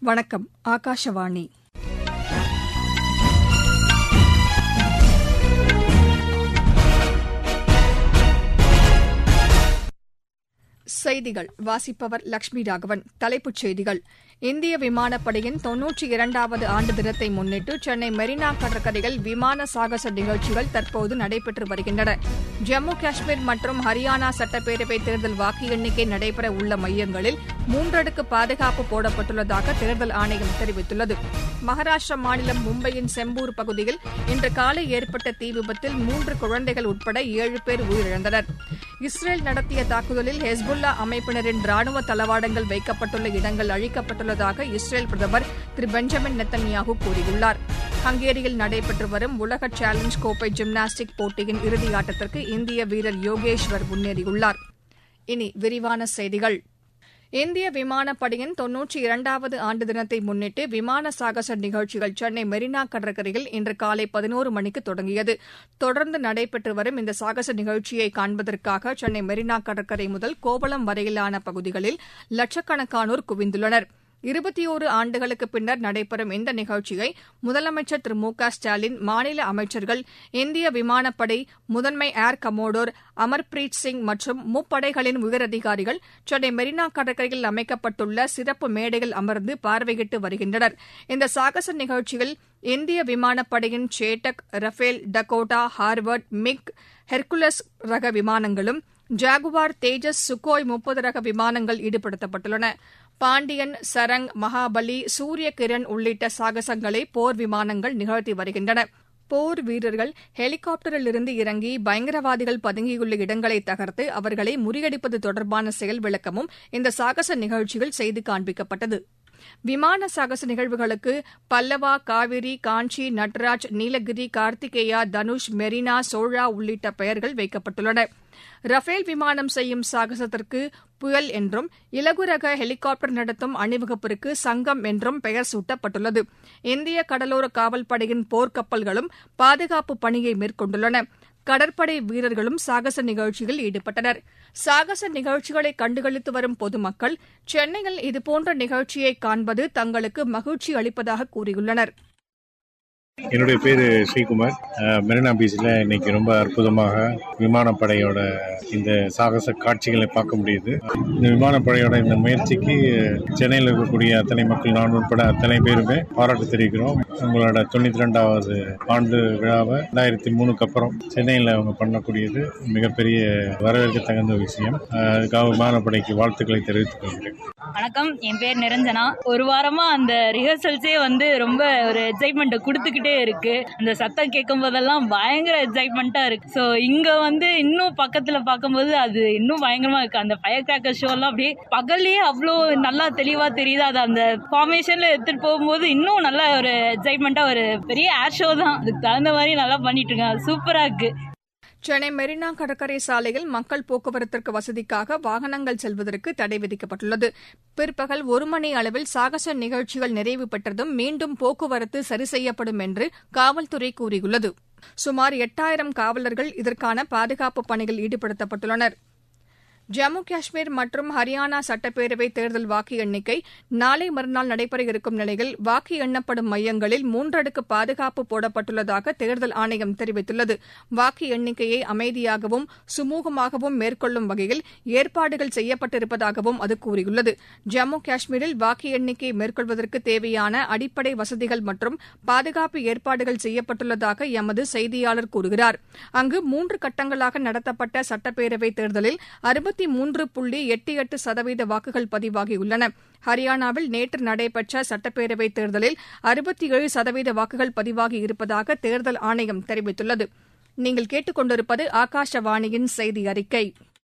வணக்கம் ஆகாஷவாணி செய்திகள் வாசிப்பவர் லட்சுமி ராகவன் தலைப்புச் செய்திகள் இந்திய விமானப்படையின் தொன்னூற்றி இரண்டாவது ஆண்டு தினத்தை முன்னிட்டு சென்னை மெரினா கடற்கரையில் விமான சாகச நிகழ்ச்சிகள் தற்போது நடைபெற்று வருகின்றன ஜம்மு காஷ்மீர் மற்றும் ஹரியானா சட்டப்பேரவை தேர்தல் வாக்கு எண்ணிக்கை நடைபெற உள்ள மையங்களில் மூன்றடுக்கு பாதுகாப்பு போடப்பட்டுள்ளதாக தேர்தல் ஆணையம் தெரிவித்துள்ளது மகாராஷ்டிரா மாநிலம் மும்பையின் செம்பூர் பகுதியில் இன்று காலை ஏற்பட்ட தீ விபத்தில் மூன்று குழந்தைகள் உட்பட ஏழு பேர் உயிரிழந்தனர் இஸ்ரேல் நடத்திய தாக்குதலில் ஹெஸ்புல்லா அமைப்பினரின் ராணுவ தளவாடங்கள் வைக்கப்பட்டுள்ள இடங்கள் அழிக்கப்பட்டுள்ளதாக இஸ்ரேல் பிரதமர் திரு பெஞ்சமின் நெத்தன்யாகு கூறியுள்ளார் ஹங்கேரியில் நடைபெற்று வரும் உலக சேலஞ்ச் கோப்பை ஜிம்னாஸ்டிக் போட்டியின் இறுதி ஆட்டத்திற்கு இந்திய வீரர் யோகேஸ்வர் முன்னேறியுள்ளார் இனி விரிவான செய்திகள் இந்திய விமானப்படையின் தொன்னூற்றி இரண்டாவது ஆண்டு தினத்தை முன்னிட்டு விமான சாகச நிகழ்ச்சிகள் சென்னை மெரினா கடற்கரையில் இன்று காலை பதினோரு மணிக்கு தொடங்கியது தொடர்ந்து நடைபெற்று வரும் இந்த சாகச நிகழ்ச்சியை காண்பதற்காக சென்னை மெரினா கடற்கரை முதல் கோவளம் வரையிலான பகுதிகளில் லட்சக்கணக்கானோர் குவிந்துள்ளனா் இருபத்தியோரு ஆண்டுகளுக்கு பின்னர் நடைபெறும் இந்த நிகழ்ச்சியை முதலமைச்சர் திரு மு க ஸ்டாலின் மாநில அமைச்சர்கள் இந்திய விமானப்படை முதன்மை ஏர் கமோடோர் அமர்பிரீத் சிங் மற்றும் முப்படைகளின் உயரதிகாரிகள் சென்னை மெரினா கடற்கரையில் அமைக்கப்பட்டுள்ள சிறப்பு மேடையில் அமர்ந்து பார்வையிட்டு வருகின்றனர் இந்த சாகச நிகழ்ச்சியில் இந்திய விமானப்படையின் Chetak Rafale Dakota Harvard MiG Hercules ரக விமானங்களும் ஜாகுவார் தேஜஸ் சுக்கோய் முப்பது ரக விமானங்கள் ஈடுபடுத்தப்பட்டுள்ளன பாண்டியன் சரங் மகாபலி சூரிய கிரண் உள்ளிட்ட சாகசங்களை போர் விமானங்கள் நிகழ்த்தி வருகின்றன போர் வீரர்கள் ஹெலிகாப்டரிலிருந்து இறங்கி பயங்கரவாதிகள் பதுங்கியுள்ள இடங்களை தகர்த்து அவர்களை முறியடிப்பது தொடர்பான செயல் விளக்கமும் இந்த சாகச நிகழ்ச்சியில் செய்து காண்பிக்கப்பட்டது விமான சாகச நிகழ்வுகளுக்கு பல்லவா காவிரி காஞ்சி நட்ராஜ் நீலகிரி கார்த்திகேயா தனுஷ் மெரினா சோழா உள்ளிட்ட பெயர்கள் வைக்கப்பட்டுள்ளன ரஃபேல் விமானம் செய்யும் சாகசத்திற்கு புயல் என்றும் இலகுரக ஹெலிகாப்டர் நடத்தும் அணிவகுப்பிற்கு சங்கம் என்றும் பெயர் சூட்டப்பட்டுள்ளது இந்திய கடலோர காவல்படையின் போர்க்கப்பல்களும் பாதுகாப்பு பணியை மேற்கொண்டுள்ளன கடற்படை வீரர்களும் சாகச நிகழ்ச்சியில் ஈடுபட்டனர் சாகச நிகழ்ச்சிகளை கண்டுகளித்து வரும் பொதுமக்கள் சென்னையில் இதுபோன்ற நிகழ்ச்சியை காண்பது தங்களுக்கு மகிழ்ச்சி அளிப்பதாக கூறியுள்ளனர் என்னுடைய பேர் ஸ்ரீகுமார் மெரினா பீச்சில் இன்னைக்கு ரொம்ப அற்புதமாக விமானப்படையோட இந்த சாகச காட்சிகளை பார்க்க முடியுது இந்த விமானப்படையோட இந்த முயற்சிக்கு சென்னையில் இருக்கக்கூடிய அத்தனை மக்கள் நான் உட்பட அத்தனை பேருமே பாராட்டு தெரிவிக்கிறோம் உங்களோட தொண்ணூற்றி ரெண்டாவது ஆண்டு விழாவை ரெண்டாயிரத்தி மூணுக்கு அப்புறம் சென்னையில் அவங்க பண்ணக்கூடியது மிகப்பெரிய வரவேற்க தகுந்த விஷயம் அதுக்காக விமானப்படைக்கு வாழ்த்துக்களை தெரிவித்துக் கொள்கிறேன் வணக்கம் என் பேர் நிரஞ்சனா ஒரு வாரமா அந்த ரிஹர்சல்ஸே வந்து ரொம்ப ஒரு எக்ஸைட்மெண்ட் கொடுத்துக்கிட்டே இருக்கு அந்த சத்தம் கேட்கும் போதெல்லாம் பயங்கர எக்ஸைட்மெண்ட்டா இருக்கு ஸோ இங்க வந்து இன்னும் பக்கத்துல பார்க்கும்போது அது இன்னும் பயங்கரமா இருக்கு அந்த ஃபயர் கிராக்கர் ஷோ எல்லாம் அப்படியே பகல்லே அவ்வளோ நல்லா தெளிவா தெரியுது அது அந்த ஃபார்மேஷன்ல எடுத்துட்டு போகும்போது இன்னும் நல்ல ஒரு எக்ஸைட்மெண்ட்டா ஒரு பெரிய ஏர் ஷோ தான் அதுக்கு தகுந்த மாதிரி நல்லா பண்ணிட்டு இருக்காங்க சூப்பரா இருக்கு சென்னை மெரினா கடற்கரை சாலையில் மக்கள் போக்குவரத்திற்கு வசதிக்காக வாகனங்கள் செல்வதற்கு தடை விதிக்கப்பட்டுள்ளது பிற்பகல் ஒரு மணி அளவில் சாகச நிகழ்ச்சிகள் நிறைவு பெற்றதும் மீண்டும் போக்குவரத்து சரி செய்யப்படும் என்று காவல்துறை கூறியுள்ளது சுமார் எட்டாயிரம் காவலர்கள் இதற்கான பாதுகாப்பு பணியில் ஈடுபடுத்தப்பட்டுள்ளனா் ஜம்மு காஷ்மீர் மற்றும் ஹரியானா சட்டப்பேரவை தேர்தல் வாக்கு எண்ணிக்கை நாளை மறுநாள் நடைபெற இருக்கும் நிலையில் வாக்கு எண்ணப்படும் மையங்களில் மூன்றடுக்கு பாதுகாப்பு போடப்பட்டுள்ளதாக தேர்தல் ஆணையம் தெரிவித்துள்ளது வாக்கு எண்ணிக்கையை அமைதியாகவும் சுமூகமாகவும் மேற்கொள்ளும் வகையில் ஏற்பாடுகள் செய்யப்பட்டிருப்பதாகவும் அது கூறியுள்ளது ஜம்மு காஷ்மீரில் வாக்கு எண்ணிக்கை மேற்கொள்வதற்கு தேவையான அடிப்படை வசதிகள் மற்றும் பாதுகாப்பு ஏற்பாடுகள் செய்யப்பட்டுள்ளதாக எமது செய்தியாளர் கூறுகிறார் அங்கு மூன்று கட்டங்களாக நடத்தப்பட்ட சட்டப்பேரவை தேர்தலில் அறுபத்தி மூன்று புள்ளி எட்டு எட்டு சதவீத வாக்குகள் பதிவாகியுள்ளன ஹரியானாவில் நேற்று நடைபெற்ற சட்டப்பேரவை தேர்தலில் அறுபத்தி ஏழு சதவீத வாக்குகள் பதிவாகி இருப்பதாக தேர்தல் ஆணையம் தெரிவித்துள்ளது நீங்கள் கேட்டுக்கொண்டிருப்பது ஆகாஷவாணியின் செய்தி அறிக்கை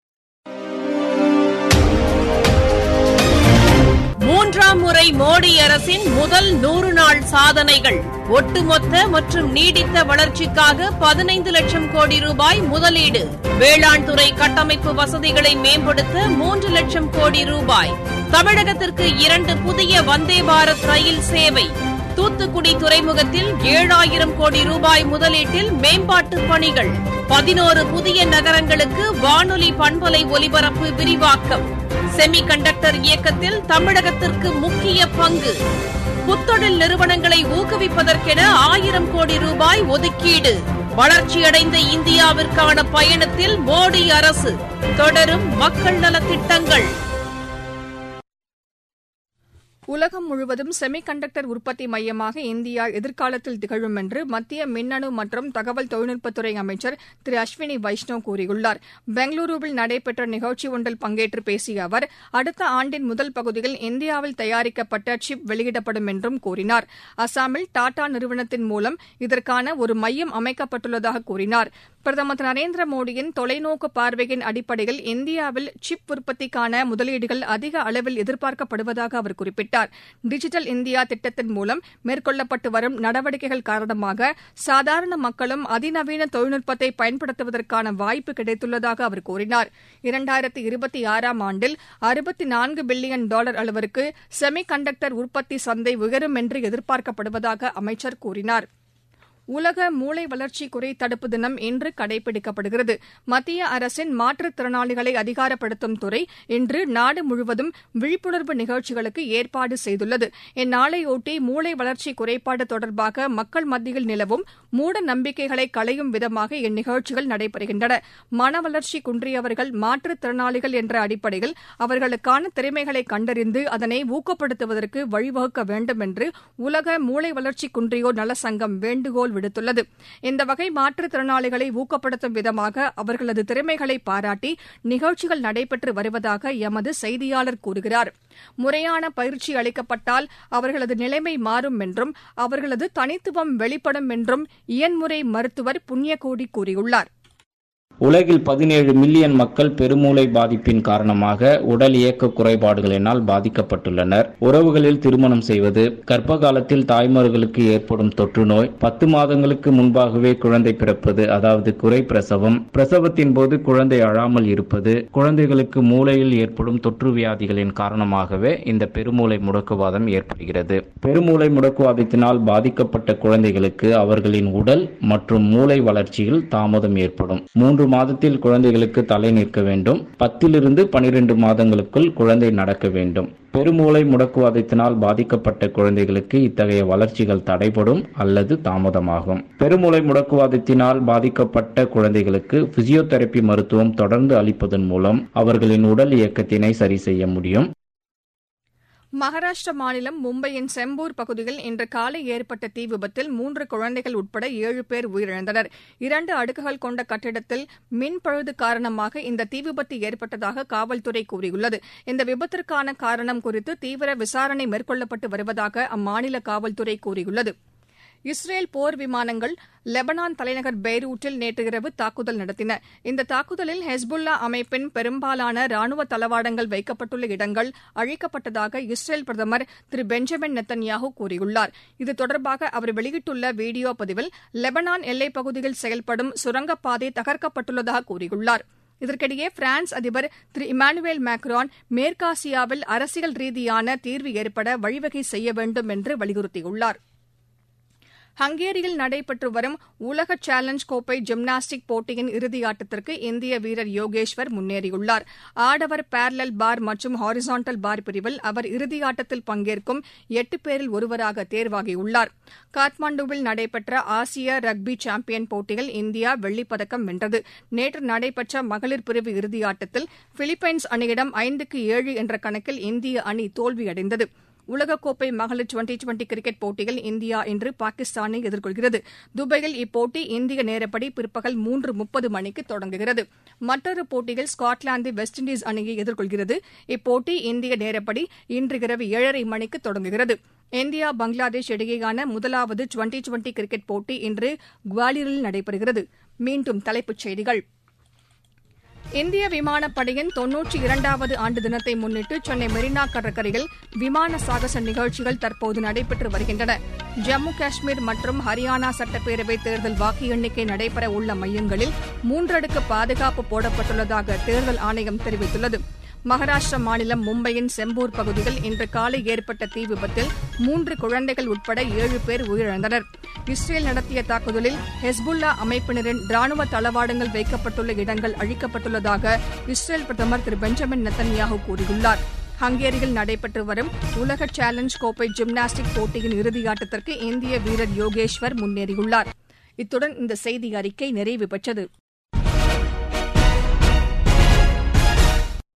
மூன்றாம் முறை மோடி அரசின் முதல் நூறு நாள் சாதனைகள் ஒட்டுமொத்த மற்றும் நீடித்த வளர்ச்சிக்காக பதினைந்து லட்சம் கோடி ரூபாய் முதலீடு வேளாண் துறை கட்டமைப்பு வசதிகளை மேம்படுத்த மூன்று லட்சம் கோடி ரூபாய் தமிழகத்திற்கு இரண்டு புதிய வந்தே பாரத் ரயில் சேவை தூத்துக்குடி துறைமுகத்தில் ஏழாயிரம் கோடி ரூபாய் முதலீட்டில் மேம்பாட்டு பணிகள் பதினோரு புதிய நகரங்களுக்கு வானொலி பண்பலை ஒலிபரப்பு விரிவாக்கம் செமி கண்டக்டர் இயக்கத்தில் தமிழகத்திற்கு முக்கிய பங்கு புத்தொழில் நிறுவனங்களை ஊக்குவிப்பதற்கென ஆயிரம் கோடி ரூபாய் ஒதுக்கீடு வளர்ச்சியடைந்த இந்தியாவிற்கான பயணத்தில் மோடி அரசு தொடரும் மக்கள் நலத்திட்டங்கள் உலகம் முழுவதும் செமி கண்டக்டர் உற்பத்தி மையமாக இந்தியா எதிர்காலத்தில் திகழும் என்று மத்திய மின்னணு மற்றும் தகவல் தொழில்நுட்பத்துறை அமைச்சர் திரு அஸ்வினி வைஷ்ணவ் கூறியுள்ளார் பெங்களூருவில் நடைபெற்ற நிகழ்ச்சி ஒன்றில் பங்கேற்று பேசிய அவர் அடுத்த ஆண்டின் முதல் பகுதியில் இந்தியாவில் தயாரிக்கப்பட்ட சிப் வெளியிடப்படும் என்றும் கூறினார் அசாமில் டாடா நிறுவனத்தின் மூலம் இதற்கான ஒரு மையம் அமைக்கப்பட்டுள்ளதாக கூறினார் பிரதமர் திரு நரேந்திர மோடியின் தொலைநோக்கு பார்வையின் அடிப்படையில் இந்தியாவில் சிப் உற்பத்திக்கான முதலீடுகள் அதிக அளவில் எதிர்பார்க்கப்படுவதாக அவர் குறிப்பிட்டார் டிஜிட்டல் இந்தியா திட்டத்தின் மூலம் மேற்கொள்ளப்பட்டு வரும் நடவடிக்கைகள் காரணமாக சாதாரண மக்களும் அதிநவீன தொழில்நுட்பத்தை பயன்படுத்துவதற்கான வாய்ப்பு கிடைத்துள்ளதாக அவர் கூறினார் இரண்டாயிரத்தி இருபத்தி ஆறாம் ஆண்டில் அறுபத்தி நான்கு பில்லியன் டாலர் அளவிற்கு செமி கண்டக்டர் உற்பத்தி சந்தை உயரும் என்று எதிர்பார்க்கப்படுவதாக அமைச்சர் கூறினார் உலக மூளை வளர்ச்சி குறை தடுப்பு தினம் இன்று கடைபிடிக்கப்படுகிறது மத்திய அரசின் மாற்றுத்திறனாளிகளை அதிகாரப்படுத்தும் துறை இன்று நாடு முழுவதும் விழிப்புணர்வு நிகழ்ச்சிகளுக்கு ஏற்பாடு செய்துள்ளது இந்நாளையொட்டி மூளை வளர்ச்சி குறைபாடு தொடர்பாக மக்கள் மத்தியில் நிலவும் மூட நம்பிக்கைகளை களையும் விதமாக இந்நிகழ்ச்சிகள் நடைபெறுகின்றன மன வளர்ச்சி குன்றியவர்கள் மாற்றுத்திறனாளிகள் என்ற அடிப்படையில் அவர்களுக்கான திறமைகளை கண்டறிந்து அதனை ஊக்கப்படுத்துவதற்கு வழிவகுக்க வேண்டும் என்று உலக மூளை வளர்ச்சி குன்றியோர் நல சங்கம் வேண்டுகோள் விடுத்துள்ளது இந்த வகை மாற்றுத்திறனாளிகளை ஊக்கப்படுத்தும் விதமாக அவர்களது திறமைகளை பாராட்டி நிகழ்ச்சிகள் நடைபெற்று வருவதாக எமது செய்தியாளர் கூறுகிறார் முறையான பயிற்சி அளிக்கப்பட்டால் அவர்களது நிலைமை மாறும் என்றும் அவர்களது தனித்துவம் வெளிப்படும் என்றும் இயன்முறை மருத்துவர் புண்ணியகோடி கூறியுள்ளார் உலகில் பதினேழு மில்லியன் மக்கள் பெருமூளை பாதிப்பின் காரணமாக உடல் இயக்க குறைபாடுகளினால் பாதிக்கப்பட்டுள்ளனர் உறவுகளில் திருமணம் செய்வது கர்ப்ப காலத்தில் தாய்மார்களுக்கு ஏற்படும் தொற்று நோய் பத்து மாதங்களுக்கு முன்பாகவே குழந்தை பிறப்பது அதாவது குறை பிரசவம் பிரசவத்தின் போது குழந்தை அழாமல் இருப்பது குழந்தைகளுக்கு மூளையில் ஏற்படும் தொற்று வியாதிகளின் காரணமாகவே இந்த பெருமூளை முடக்குவாதம் ஏற்படுகிறது பெருமூளை முடக்குவாதத்தினால் பாதிக்கப்பட்ட குழந்தைகளுக்கு அவர்களின் உடல் மற்றும் மூளை வளர்ச்சியில் தாமதம் ஏற்படும் மூன்று மாதத்தில் குழந்தைகளுக்கு தலை நிற்க வேண்டும் பத்திலிருந்து பனிரெண்டு மாதங்களுக்குள் குழந்தை நடக்க வேண்டும் பெருமூளை முடக்குவாதத்தினால் பாதிக்கப்பட்ட குழந்தைகளுக்கு இத்தகைய வளர்ச்சிகள் தடைபடும் அல்லது தாமதமாகும் பெருமூளை முடக்குவாதத்தினால் பாதிக்கப்பட்ட குழந்தைகளுக்கு பிசியோதெரபி மருத்துவம் தொடர்ந்து அளிப்பதன் மூலம் அவர்களின் உடல் இயக்கத்தினை சரி செய்ய முடியும் மகாராஷ்டிர மாநிலம் மும்பையின் செம்பூர் பகுதியில் இன்று காலை ஏற்பட்ட தீ விபத்தில் மூன்று குழந்தைகள் உட்பட ஏழு பேர் உயிரிழந்தனர் இரண்டு அடுக்குகள் கொண்ட கட்டிடத்தில் மின் பழுது காரணமாக இந்த தீ விபத்து ஏற்பட்டதாக காவல்துறை கூறியுள்ளது இந்த விபத்திற்கான காரணம் குறித்து தீவிர விசாரணை மேற்கொள்ளப்பட்டு வருவதாக அம்மாநில காவல்துறை கூறியுள்ளது இஸ்ரேல் போர் விமானங்கள் லெபனான் தலைநகர் பெய்ரூட்டில் நேற்று இரவு தாக்குதல் நடத்தின இந்த தாக்குதலில் ஹெஸ்புல்லா அமைப்பின் பெரும்பாலான ராணுவ தளவாடங்கள் வைக்கப்பட்டுள்ள இடங்கள் அழிக்கப்பட்டதாக இஸ்ரேல் பிரதமர் திரு பெஞ்சமின் நெத்தன்யாஹூ கூறியுள்ளார் இது தொடர்பாக அவர் வெளியிட்டுள்ள வீடியோ பதிவில் லெபனான் எல்லைப் பகுதியில் செயல்படும் சுரங்கப்பாதை தகர்க்கப்பட்டுள்ளதாக கூறியுள்ளார் இதற்கிடையே பிரான்ஸ் அதிபர் திரு இமானுவேல் மேக்ரான் மேற்காசியாவில் அரசியல் ரீதியான தீர்வு ஏற்பட வழிவகை செய்ய வேண்டும் என்று வலியுறுத்தியுள்ளாா் ஹங்கேரியில் நடைபெற்று வரும் உலக சேலஞ்ச் கோப்பை ஜிம்னாஸ்டிக் போட்டியின் இறுதியாட்டத்திற்கு இந்திய வீரர் யோகேஸ்வர் முன்னேறியுள்ளார் ஆடவர் பேரலல் பார் மற்றும் ஹாரிசான்டல் பார் பிரிவில் அவர் இறுதியாட்டத்தில் பங்கேற்கும் எட்டு பேரில் ஒருவராக தேர்வாகியுள்ளார் காத்மாண்டுவில் நடைபெற்ற ஆசிய ரக்பி சாம்பியன் போட்டியில் இந்தியா வெள்ளிப்பதக்கம் வென்றது நேற்று நடைபெற்ற மகளிர் பிரிவு இறுதியாட்டத்தில் பிலிப்பைன்ஸ் அணியிடம் ஐந்துக்கு ஏழு என்ற கணக்கில் இந்திய அணி தோல்வியடைந்தது உலகக்கோப்பை மகளிர் டுவெண்டி டுவெண்டி கிரிக்கெட் போட்டியில் இந்தியா இன்று பாகிஸ்தானை எதிர்கொள்கிறது துபாயில் இப்போட்டி இந்திய நேரப்படி பிற்பகல் மூன்று முப்பது மணிக்கு தொடங்குகிறது மற்றொரு போட்டியில் ஸ்காட்லாந்து வெஸ்ட் இண்டீஸ் அணியை எதிர்கொள்கிறது இப்போட்டி இந்திய நேரப்படி இன்று இரவு ஏழரை மணிக்கு தொடங்குகிறது இந்தியா பங்களாதேஷ் இடையேயான முதலாவது டுவெண்டி டுவெண்டி கிரிக்கெட் போட்டி இன்று குவாலியரில் நடைபெறுகிறது மீண்டும் தலைப்புச் செய்திகள் இந்திய விமானப்படையின் தொன்னூற்றி இரண்டாவது ஆண்டு தினத்தை முன்னிட்டு சென்னை மெரினா கடற்கரையில் விமான சாகச நிகழ்ச்சிகள் தற்போது நடைபெற்று வருகின்றன ஜம்மு காஷ்மீர் மற்றும் ஹரியானா சட்டப்பேரவை தேர்தல் வாக்கு எண்ணிக்கை நடைபெற உள்ள மையங்களில் மூன்றடுக்கு பாதுகாப்பு போடப்பட்டுள்ளதாக தேர்தல் ஆணையம் தெரிவித்துள்ளது மகாராஷ்டிரா மாநிலம் மும்பையின் செம்பூர் பகுதியில் இன்று காலை ஏற்பட்ட தீ விபத்தில் மூன்று குழந்தைகள் உட்பட ஏழு பேர் உயிரிழந்தனர் இஸ்ரேல் நடத்திய தாக்குதலில் ஹெஸ்புல்லா அமைப்பினரின் ராணுவ தளவாடங்கள் வைக்கப்பட்டுள்ள இடங்கள் அழிக்கப்பட்டுள்ளதாக இஸ்ரேல் பிரதமர் திரு பெஞ்சமின் நெத்தன்யாகு கூறியுள்ளார் ஹங்கேரியில் நடைபெற்று வரும் உலக சேலஞ்ச் கோப்பை ஜிம்னாஸ்டிக் போட்டியின் இறுதியாட்டத்திற்கு இந்திய வீரர் யோகேஸ்வர் முன்னேறியுள்ளார் இத்துடன் இந்த செய்தி அறிக்கை நிறைவு பெற்றது